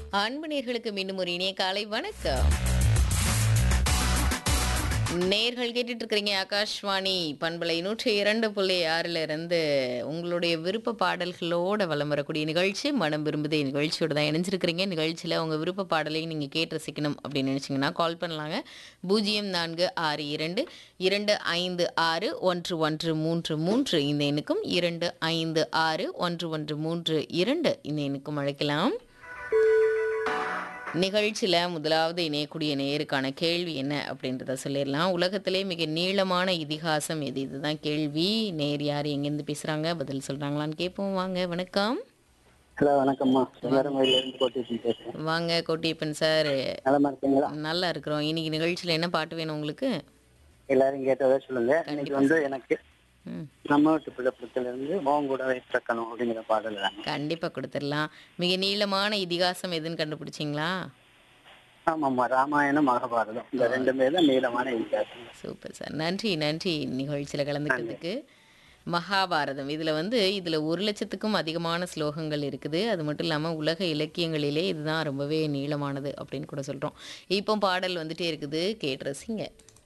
அன்பு நேர்களுக்கு மீண்டும் ஒரு இனிய காலை வணக்கம் நேர்கள் கேட்டுட்டு இருக்கிறீங்க ஆகாஷ்வாணி பண்பலை நூற்றி இரண்டு புள்ளி ஆறுல இருந்து உங்களுடைய விருப்ப பாடல்களோட வலம் வரக்கூடிய நிகழ்ச்சி மனம் விரும்புதே நிகழ்ச்சியோட தான் இணைஞ்சிருக்கிறீங்க நிகழ்ச்சியில் உங்கள் விருப்ப பாடலை நீங்கள் கேட்டு ரசிக்கணும் அப்படின்னு நினச்சிங்கன்னா கால் பண்ணலாங்க பூஜ்ஜியம் நான்கு ஆறு இரண்டு இரண்டு ஐந்து ஆறு ஒன்று ஒன்று மூன்று மூன்று இந்த எண்ணுக்கும் இரண்டு ஐந்து ஆறு ஒன்று ஒன்று மூன்று இரண்டு இந்த எண்ணுக்கும் அழைக்கலாம் நிகழ்ச்சியில் முதலாவது இணையக்கூடிய நேருக்கான கேள்வி என்ன அப்படின்றத சொல்லிடலாம் உலகத்திலே மிக நீளமான இதிகாசம் எது இதுதான் கேள்வி நேர் யார் எங்கேருந்து பேசுகிறாங்க பதில் சொல்கிறாங்களான்னு கேட்போம் வாங்க வணக்கம் ஹலோ வணக்கம்மா சுந்தரமயில இருந்து கோட்டி பேசுறேன் வாங்க கோட்டியப்பன் சார் நலமா இருக்கீங்களா நல்லா இருக்கிறோம் இன்னைக்கு நிகழ்ச்சியில் என்ன பாட்டு வேணும் உங்களுக்கு எல்லாரும் கேட்டதா சொல்லுங்க இன்னைக்கு வந்து எனக்கு ம் நம்ம வீட்டு பிள்ளைப்படத்துல இருந்து மோகம் கூட வைத்திருக்கணும் அப்படிங்கிற பாடல் தாங்க கண்டிப்பாக கொடுத்துடலாம் மிக நீளமான இதிகாசம் எதுன்னு கண்டுபிடிச்சிங்களா ஆமாம்மா ராமாயணம் மகாபாரதம் இந்த ரெண்டுமே தான் நீளமான வித்தியாசம் சூப்பர் சார் நன்றி நன்றி நிகழ்ச்சியில் கலந்துக்கிறதுக்கு மகாபாரதம் இதில் வந்து இதில் ஒரு லட்சத்துக்கும் அதிகமான ஸ்லோகங்கள் இருக்குது அது மட்டும் இல்லாமல் உலக இலக்கியங்களிலே இதுதான் ரொம்பவே நீளமானது அப்படின்னு கூட சொல்கிறோம் இப்போ பாடல் வந்துட்டே இருக்குது கேட்டு ரசிங்க